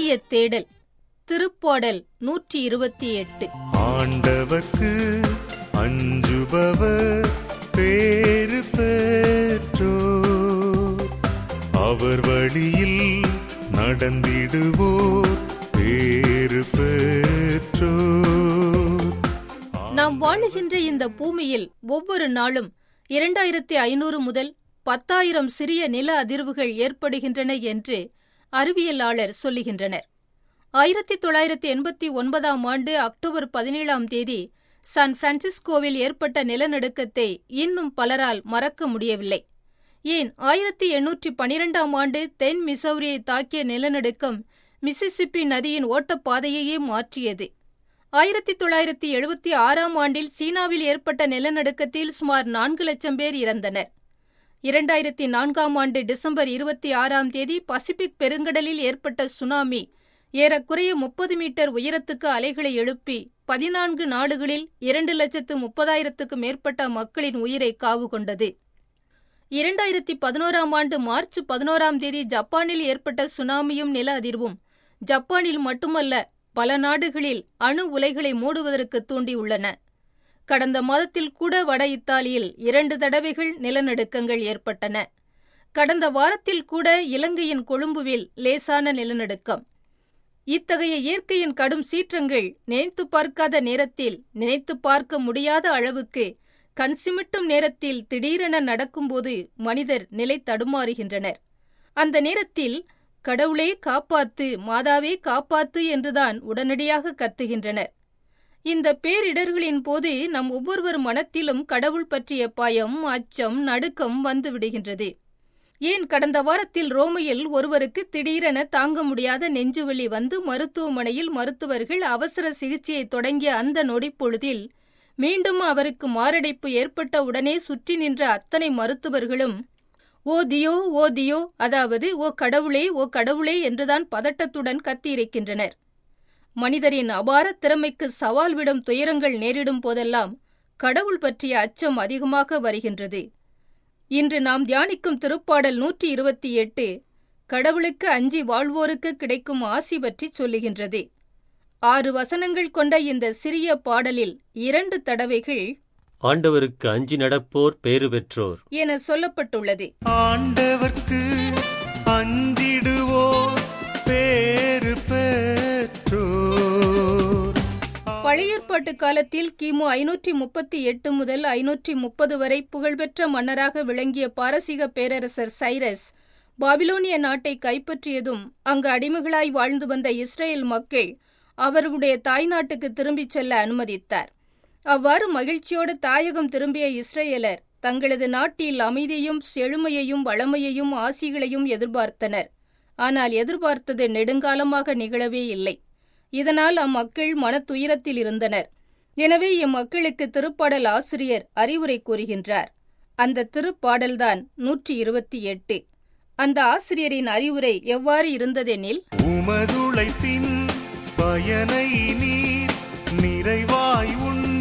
சிறிய தேடல் திருப்பாடல் நூற்றி இருபத்தி எட்டு ஆண்டவர்க்கு அஞ்சுபவர் பேறு பெற்றோர் அவர் வழியில் நடந்திடுவோர் பேறு பெற்றோர் நாம் வாழுகின்ற இந்த பூமியில் ஒவ்வொரு நாளும் இரண்டாயிரத்தி ஐநூறு முதல் பத்தாயிரம் சிறிய நில அதிர்வுகள் ஏற்படுகின்றன என்று அறிவியலாளர் சொல்லுகின்றனர் ஆயிரத்தி தொள்ளாயிரத்தி எண்பத்தி ஒன்பதாம் ஆண்டு அக்டோபர் பதினேழாம் தேதி சான் பிரான்சிஸ்கோவில் ஏற்பட்ட நிலநடுக்கத்தை இன்னும் பலரால் மறக்க முடியவில்லை ஏன் ஆயிரத்தி எண்ணூற்றி பனிரெண்டாம் ஆண்டு தென் மிசௌரியை தாக்கிய நிலநடுக்கம் மிசிசிப்பி நதியின் ஓட்டப்பாதையையே மாற்றியது ஆயிரத்தி தொள்ளாயிரத்தி எழுபத்தி ஆறாம் ஆண்டில் சீனாவில் ஏற்பட்ட நிலநடுக்கத்தில் சுமார் நான்கு லட்சம் பேர் இறந்தனர் இரண்டாயிரத்தி நான்காம் ஆண்டு டிசம்பர் இருபத்தி ஆறாம் தேதி பசிபிக் பெருங்கடலில் ஏற்பட்ட சுனாமி ஏறக்குறைய முப்பது மீட்டர் உயரத்துக்கு அலைகளை எழுப்பி பதினான்கு நாடுகளில் இரண்டு லட்சத்து முப்பதாயிரத்துக்கு மேற்பட்ட மக்களின் உயிரை காவு கொண்டது இரண்டாயிரத்தி பதினோராம் ஆண்டு மார்ச் பதினோராம் தேதி ஜப்பானில் ஏற்பட்ட சுனாமியும் நில அதிர்வும் ஜப்பானில் மட்டுமல்ல பல நாடுகளில் அணு உலைகளை மூடுவதற்கு தூண்டியுள்ளன கடந்த மாதத்தில் கூட வட இத்தாலியில் இரண்டு தடவைகள் நிலநடுக்கங்கள் ஏற்பட்டன கடந்த வாரத்தில் கூட இலங்கையின் கொழும்புவில் லேசான நிலநடுக்கம் இத்தகைய இயற்கையின் கடும் சீற்றங்கள் நினைத்து பார்க்காத நேரத்தில் நினைத்து பார்க்க முடியாத அளவுக்கு கண் சிமிட்டும் நேரத்தில் திடீரென நடக்கும்போது மனிதர் நிலை தடுமாறுகின்றனர் அந்த நேரத்தில் கடவுளே காப்பாத்து மாதாவே காப்பாத்து என்றுதான் உடனடியாக கத்துகின்றனர் இந்த பேரிடர்களின் போது நம் ஒவ்வொருவர் மனத்திலும் கடவுள் பற்றிய பயம் அச்சம் நடுக்கம் வந்துவிடுகின்றது ஏன் கடந்த வாரத்தில் ரோமையில் ஒருவருக்கு திடீரென தாங்க முடியாத நெஞ்சுவலி வந்து மருத்துவமனையில் மருத்துவர்கள் அவசர சிகிச்சையை தொடங்கிய அந்த நொடிப்பொழுதில் மீண்டும் அவருக்கு மாரடைப்பு ஏற்பட்ட உடனே சுற்றி நின்ற அத்தனை மருத்துவர்களும் ஓ தியோ ஓ தியோ அதாவது ஓ கடவுளே ஓ கடவுளே என்றுதான் பதட்டத்துடன் கத்தியிருக்கின்றனர் மனிதரின் அபார திறமைக்கு சவால் விடும் துயரங்கள் நேரிடும் போதெல்லாம் கடவுள் பற்றிய அச்சம் அதிகமாக வருகின்றது இன்று நாம் தியானிக்கும் திருப்பாடல் நூற்றி இருபத்தி எட்டு கடவுளுக்கு அஞ்சி வாழ்வோருக்கு கிடைக்கும் ஆசி பற்றி சொல்லுகின்றது ஆறு வசனங்கள் கொண்ட இந்த சிறிய பாடலில் இரண்டு தடவைகள் ஆண்டவருக்கு அஞ்சி நடப்போர் பேறு பெற்றோர் என சொல்லப்பட்டுள்ளது ஆண்டவர்க்கு அஞ்சிடுவோர் பேறு பெற்றோர் பழைய ஏற்பாட்டு காலத்தில் கிமு ஐநூற்றி முப்பத்தி எட்டு முதல் ஐநூற்றி முப்பது வரை புகழ்பெற்ற மன்னராக விளங்கிய பாரசீக பேரரசர் சைரஸ் பாபிலோனிய நாட்டை கைப்பற்றியதும் அங்கு அடிமைகளாய் வாழ்ந்து வந்த இஸ்ரேல் மக்கள் அவர்களுடைய தாய்நாட்டுக்கு திரும்பிச் செல்ல அனுமதித்தார் அவ்வாறு மகிழ்ச்சியோடு தாயகம் திரும்பிய இஸ்ரேலர் தங்களது நாட்டில் அமைதியையும் செழுமையையும் வளமையையும் ஆசிகளையும் எதிர்பார்த்தனர் ஆனால் எதிர்பார்த்தது நெடுங்காலமாக நிகழவே இல்லை இதனால் அம்மக்கள் மனத்துயரத்தில் இருந்தனர் எனவே இம்மக்களுக்கு திருப்பாடல் ஆசிரியர் அறிவுரை கூறுகின்றார் அந்த திருப்பாடல்தான் நூற்றி இருபத்தி எட்டு அந்த ஆசிரியரின் அறிவுரை எவ்வாறு இருந்ததெனில் உமதுழைப்பின் பயனை நீர் நிறைவாய்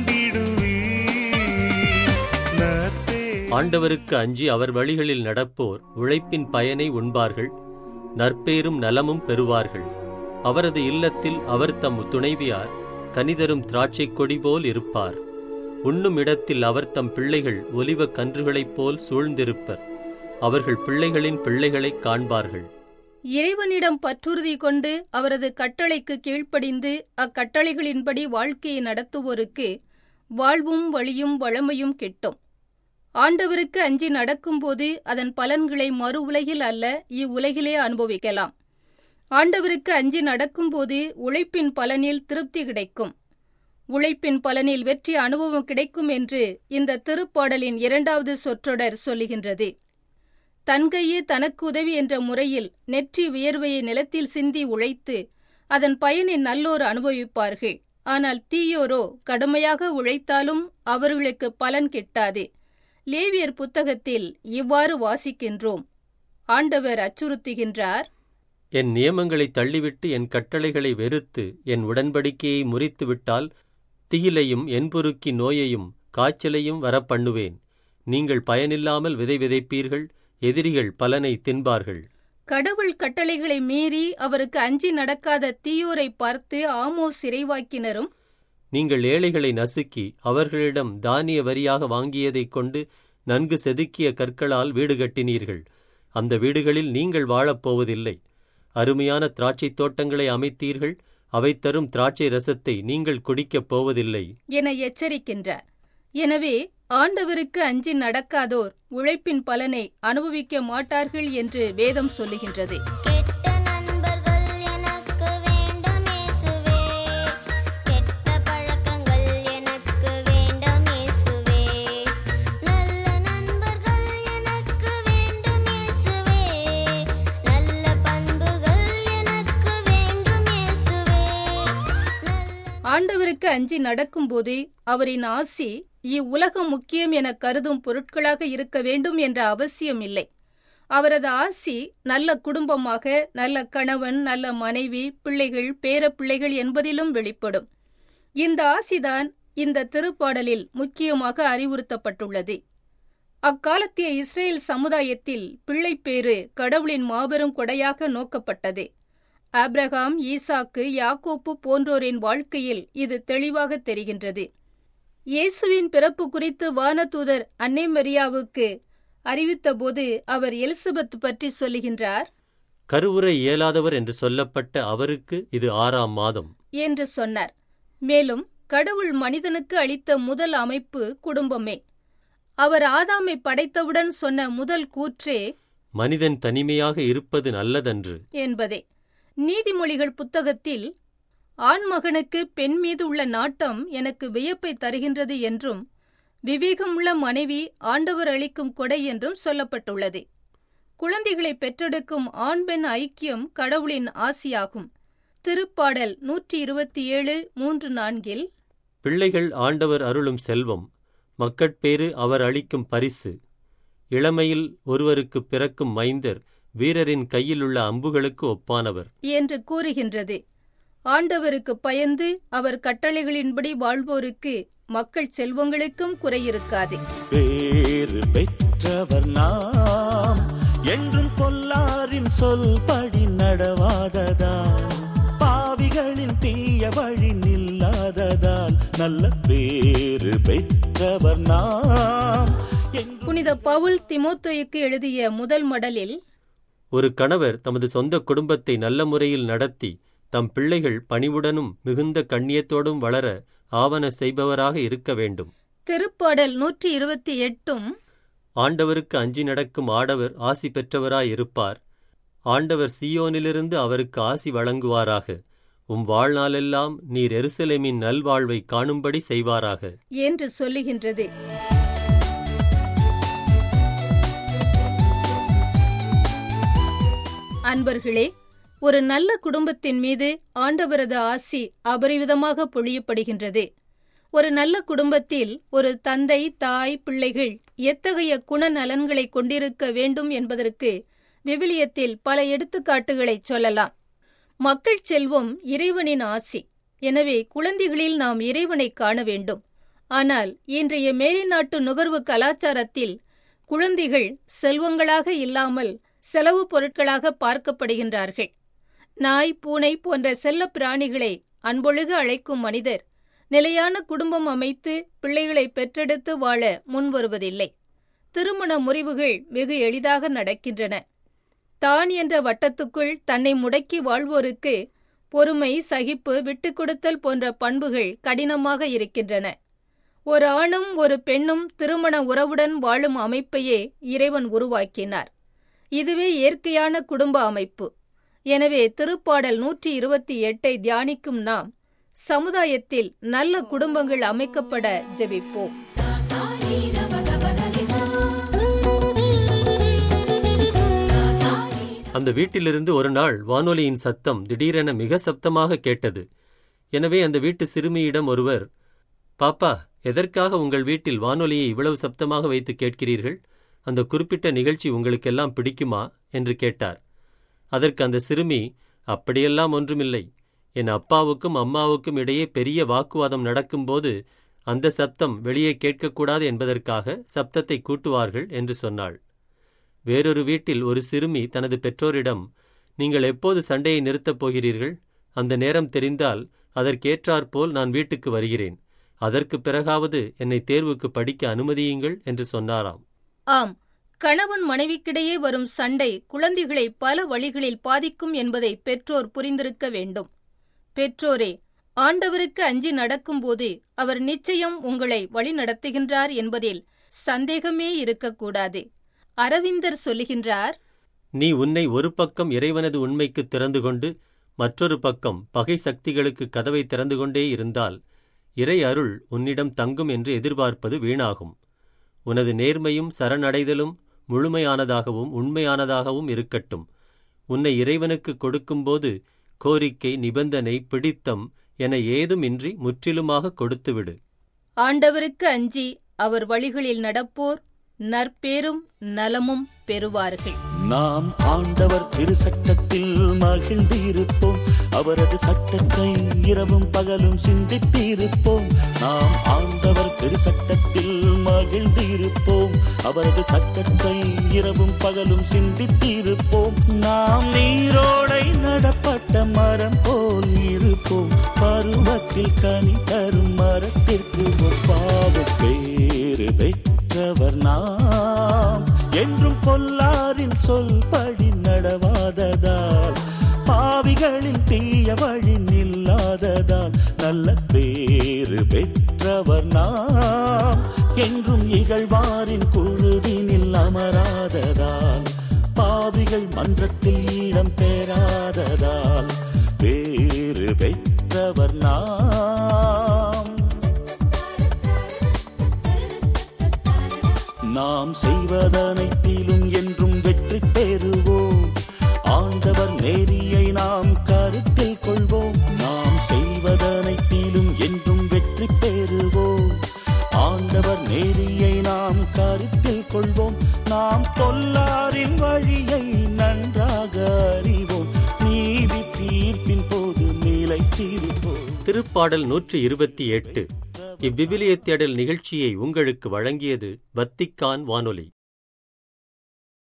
உண்டிடுவீர் நற்பே ஆண்டவருக்கு அஞ்சி அவர் வழிகளில் நடப்போர் உழைப்பின் பயனை உண்பார்கள் நற்பேரும் நலமும் பெறுவார்கள் அவரது இல்லத்தில் அவர் தம் துணைவியார் கனிதரும் திராட்சைக் கொடி போல் இருப்பார் உண்ணும் இடத்தில் அவர் தம் பிள்ளைகள் ஒலிவக் கன்றுகளைப் போல் சூழ்ந்திருப்பர் அவர்கள் பிள்ளைகளின் பிள்ளைகளைக் காண்பார்கள் இறைவனிடம் பற்றுறுதி கொண்டு அவரது கட்டளைக்கு கீழ்ப்படிந்து அக்கட்டளைகளின்படி வாழ்க்கையை நடத்துவோருக்கு வாழ்வும் வழியும் வளமையும் கிட்டும் ஆண்டவருக்கு அஞ்சி நடக்கும்போது அதன் பலன்களை மறு உலகில் அல்ல இவ்வுலகிலே அனுபவிக்கலாம் ஆண்டவருக்கு அஞ்சி நடக்கும்போது உழைப்பின் பலனில் திருப்தி கிடைக்கும் உழைப்பின் பலனில் வெற்றி அனுபவம் கிடைக்கும் என்று இந்த திருப்பாடலின் இரண்டாவது சொற்றொடர் சொல்லுகின்றது தன்கையே தனக்கு உதவி என்ற முறையில் நெற்றி வியர்வையை நிலத்தில் சிந்தி உழைத்து அதன் பயனை நல்லோர் அனுபவிப்பார்கள் ஆனால் தீயோரோ கடுமையாக உழைத்தாலும் அவர்களுக்கு பலன் கிட்டாது லேவியர் புத்தகத்தில் இவ்வாறு வாசிக்கின்றோம் ஆண்டவர் அச்சுறுத்துகின்றார் என் நியமங்களை தள்ளிவிட்டு என் கட்டளைகளை வெறுத்து என் உடன்படிக்கையை முறித்துவிட்டால் திகிலையும் என்புருக்கி நோயையும் காய்ச்சலையும் வரப்பண்ணுவேன் நீங்கள் பயனில்லாமல் விதை விதைப்பீர்கள் எதிரிகள் பலனை தின்பார்கள் கடவுள் கட்டளைகளை மீறி அவருக்கு அஞ்சி நடக்காத தீயோரை பார்த்து ஆமோஸ் இறைவாக்கினரும் நீங்கள் ஏழைகளை நசுக்கி அவர்களிடம் தானிய வரியாக வாங்கியதைக் கொண்டு நன்கு செதுக்கிய கற்களால் வீடு கட்டினீர்கள் அந்த வீடுகளில் நீங்கள் வாழப்போவதில்லை அருமையான திராட்சைத் தோட்டங்களை அமைத்தீர்கள் அவை தரும் திராட்சை ரசத்தை நீங்கள் குடிக்கப் போவதில்லை என எச்சரிக்கின்றார் எனவே ஆண்டவருக்கு அஞ்சி நடக்காதோர் உழைப்பின் பலனை அனுபவிக்க மாட்டார்கள் என்று வேதம் சொல்லுகின்றது கெட்ட நண்பர்கள் எனக்கு வேண்டாம் இயேசுவே கெட்ட பழக்கங்கள் எனக்கு வேண்டாம் இயேசுவே நல்ல நண்பர்கள் எனக்கு வேண்டும் இயேசுவே நல்ல பண்புகள் எனக்கு வேண்டும் இயேசுவே நல்ல ஆண்டவருக்கு அஞ்சி நடக்கும்போது அவரின் ஆசி இவ்வுலகம் முக்கியம் என கருதும் பொருட்களாக இருக்க வேண்டும் என்ற அவசியம் இல்லை அவரது ஆசி நல்ல குடும்பமாக நல்ல கணவன் நல்ல மனைவி பிள்ளைகள் பேரப்பிள்ளைகள் என்பதிலும் வெளிப்படும் இந்த ஆசிதான் இந்த திருப்பாடலில் முக்கியமாக அறிவுறுத்தப்பட்டுள்ளது அக்காலத்திய இஸ்ரேல் சமுதாயத்தில் பிள்ளைப்பேறு கடவுளின் மாபெரும் கொடையாக நோக்கப்பட்டது ஆபிரகாம் ஈசாக்கு யாக்கோப்பு போன்றோரின் வாழ்க்கையில் இது தெளிவாக தெரிகின்றது இயேசுவின் பிறப்பு குறித்து வானதூதர் அன்னை மரியாவுக்கு அறிவித்தபோது அவர் எலிசபெத் பற்றி சொல்லுகின்றார் கருவுரை இயலாதவர் என்று சொல்லப்பட்ட அவருக்கு இது ஆறாம் மாதம் என்று சொன்னார் மேலும் கடவுள் மனிதனுக்கு அளித்த முதல் அமைப்பு குடும்பமே அவர் ஆதாமை படைத்தவுடன் சொன்ன முதல் கூற்றே மனிதன் தனிமையாக இருப்பது நல்லதன்று என்பதே நீதிமொழிகள் புத்தகத்தில் ஆண்மகனுக்கு பெண் மீது உள்ள நாட்டம் எனக்கு வியப்பை தருகின்றது என்றும் விவேகமுள்ள மனைவி ஆண்டவர் அளிக்கும் கொடை என்றும் சொல்லப்பட்டுள்ளது குழந்தைகளை பெற்றெடுக்கும் ஆண் பெண் ஐக்கியம் கடவுளின் ஆசியாகும் திருப்பாடல் நூற்றி இருபத்தி ஏழு மூன்று நான்கில் பிள்ளைகள் ஆண்டவர் அருளும் செல்வம் மக்கட்பேறு அவர் அளிக்கும் பரிசு இளமையில் ஒருவருக்கு பிறக்கும் மைந்தர் வீரரின் கையிலுள்ள அம்புகளுக்கு ஒப்பானவர் என்று கூறுகின்றது ஆண்டவருக்கு பயந்து அவர் கட்டளைகளின்படி வாழ்வோருக்கு மக்கள் செல்வங்களுக்கும் குறையிருக்காது பேறு பெற்றவர் நாம் என்றும் பொல்லாரின் சொல்படி நடவாததால் பாவிகளின் தீய வழி நில்லாததால் நல்ல பேறு பெற்றவர் நாம் என்றும் புனித பவுல் திமோத்தேயுக்கு எழுதிய முதல் மடலில் ஒரு கணவர் தமது சொந்த குடும்பத்தை நல்ல முறையில் நடத்தி தம் பிள்ளைகள் பணிவுடனும் மிகுந்த கண்ணியத்தோடும் வளர ஆவன செய்பவராக இருக்க வேண்டும் திருப்பாடல் நூற்றி இருபத்தி எட்டும் ஆண்டவருக்கு அஞ்சி நடக்கும் ஆடவர் ஆசி பெற்றவராயிருப்பார் ஆண்டவர் சீயோனிலிருந்து அவருக்கு ஆசி வழங்குவாராக உம் வாழ்நாளெல்லாம் நீர் எருசலேமின் நல்வாழ்வை காணும்படி செய்வாராக என்று சொல்லுகின்றது அன்பர்களே ஒரு நல்ல குடும்பத்தின் மீது ஆண்டவரது ஆசி அபரிவிதமாக பொழியப்படுகின்றது ஒரு நல்ல குடும்பத்தில் ஒரு தந்தை தாய் பிள்ளைகள் எத்தகைய குணநலன்களை கொண்டிருக்க வேண்டும் என்பதற்கு விவிலியத்தில் பல எடுத்துக்காட்டுகளை சொல்லலாம் மக்கள் செல்வம் இறைவனின் ஆசி எனவே குழந்தைகளில் நாம் இறைவனை காண வேண்டும் ஆனால் இன்றைய மேலைநாட்டு நுகர்வு கலாச்சாரத்தில் குழந்தைகள் செல்வங்களாக இல்லாமல் செலவு பொருட்களாக பார்க்கப்படுகின்றார்கள் நாய் பூனை போன்ற செல்லப் பிராணிகளை அன்பொழுக அழைக்கும் மனிதர் நிலையான குடும்பம் அமைத்து பிள்ளைகளை பெற்றெடுத்து வாழ முன்வருவதில்லை திருமண முறிவுகள் வெகு எளிதாக நடக்கின்றன தான் என்ற வட்டத்துக்குள் தன்னை முடக்கி வாழ்வோருக்கு பொறுமை சகிப்பு விட்டுக் கொடுத்தல் போன்ற பண்புகள் கடினமாக இருக்கின்றன ஒரு ஆணும் ஒரு பெண்ணும் திருமண உறவுடன் வாழும் அமைப்பையே இறைவன் உருவாக்கினார் இதுவே இயற்கையான குடும்ப அமைப்பு எனவே திருப்பாடல் நூற்றி இருபத்தி எட்டை தியானிக்கும் நாம் சமுதாயத்தில் நல்ல குடும்பங்கள் அமைக்கப்பட ஜெபிப்போம் அந்த வீட்டிலிருந்து ஒரு நாள் வானொலியின் சத்தம் திடீரென மிக சப்தமாக கேட்டது எனவே அந்த வீட்டு சிறுமியிடம் ஒருவர் பாப்பா எதற்காக உங்கள் வீட்டில் வானொலியை இவ்வளவு சப்தமாக வைத்து கேட்கிறீர்கள் அந்த குறிப்பிட்ட நிகழ்ச்சி உங்களுக்கெல்லாம் பிடிக்குமா என்று கேட்டார் அதற்கு அந்த சிறுமி அப்படியெல்லாம் ஒன்றுமில்லை என் அப்பாவுக்கும் அம்மாவுக்கும் இடையே பெரிய வாக்குவாதம் நடக்கும்போது அந்த சப்தம் வெளியே கேட்கக்கூடாது என்பதற்காக சப்தத்தை கூட்டுவார்கள் என்று சொன்னாள் வேறொரு வீட்டில் ஒரு சிறுமி தனது பெற்றோரிடம் நீங்கள் எப்போது சண்டையை நிறுத்தப் போகிறீர்கள் அந்த நேரம் தெரிந்தால் அதற்கேற்றாற்போல் நான் வீட்டுக்கு வருகிறேன் அதற்குப் பிறகாவது என்னை தேர்வுக்கு படிக்க அனுமதியுங்கள் என்று சொன்னாராம் ஆம் கணவன் மனைவிக்கிடையே வரும் சண்டை குழந்தைகளை பல வழிகளில் பாதிக்கும் என்பதை பெற்றோர் புரிந்திருக்க வேண்டும் பெற்றோரே ஆண்டவருக்கு அஞ்சி நடக்கும்போது அவர் நிச்சயம் உங்களை வழிநடத்துகின்றார் என்பதில் சந்தேகமே இருக்கக்கூடாது அரவிந்தர் சொல்லுகின்றார் நீ உன்னை ஒரு பக்கம் இறைவனது உண்மைக்கு திறந்து கொண்டு மற்றொரு பக்கம் பகை சக்திகளுக்கு கதவை திறந்து கொண்டே இருந்தால் இறை அருள் உன்னிடம் தங்கும் என்று எதிர்பார்ப்பது வீணாகும் உனது நேர்மையும் சரணடைதலும் முழுமையானதாகவும் உண்மையானதாகவும் இருக்கட்டும் உன்னை இறைவனுக்கு கொடுக்கும்போது கோரிக்கை நிபந்தனை பிடித்தம் என ஏதுமின்றி முற்றிலுமாக கொடுத்துவிடு ஆண்டவருக்கு அஞ்சி அவர் வழிகளில் நடப்போர் நற்பேரும் நலமும் பெறுவார்கள் நாம் ஆண்டவர் திருச்சட்டத்தில் மகிழ்ந்திருப்போம் அவரது சட்டத்தை இரவும் பகலும் சிந்தித்திருப்போம் நாம் ஆண்டவர் திருச்சட்டத்தில் மகிழ்ந்திருப்போம் அவரது சட்டத்தை இரவும் பகலும் சிந்தித்திருப்போம் நாம் நீரோடை நடப்பட்ட மரம் போல் இருப்போம் பருவத்தில் கனி தரும் மரத்திற்கு ஒப்பாவும் பேறு பெற்றவர் நாம் என்றும் பொல்லாரின் சொல்படி நடவாததால் பாவிகளின் தீய வழி நில்லாததால் நல்ல பேறு பெற்றவர் நாம் என்றும் இகழ்வாரின் குழுவினில் அமராததால் பாவிகள் மன்றத்தில் இடம் பெறாததால் பேறு பெற்றவர் நாம் நாம் செய்வதனைத்திலும் என்றும் வெற்றி பெறுவோம் ஆண்டவர் நேரியை நாம் கருத்தில் கொள்வோம் நாம் செய்வதனைத்திலும் என்றும் வெற்றி பெறுவோம் ஆண்டவர் நேரியை நாம் கருத்தில் கொள்வோம் நாம் பொல்லாரின் வழியை நன்றாக அறிவோம் நீதி தீர்ப்பின் போது நிலைத்திருப்போம் திருப்பாடல் நூற்றி இருபத்தி எட்டு இவ்விவிலிய தேடல் நிகழ்ச்சியை உங்களுக்கு வழங்கியது வத்திக்கான் வானொலி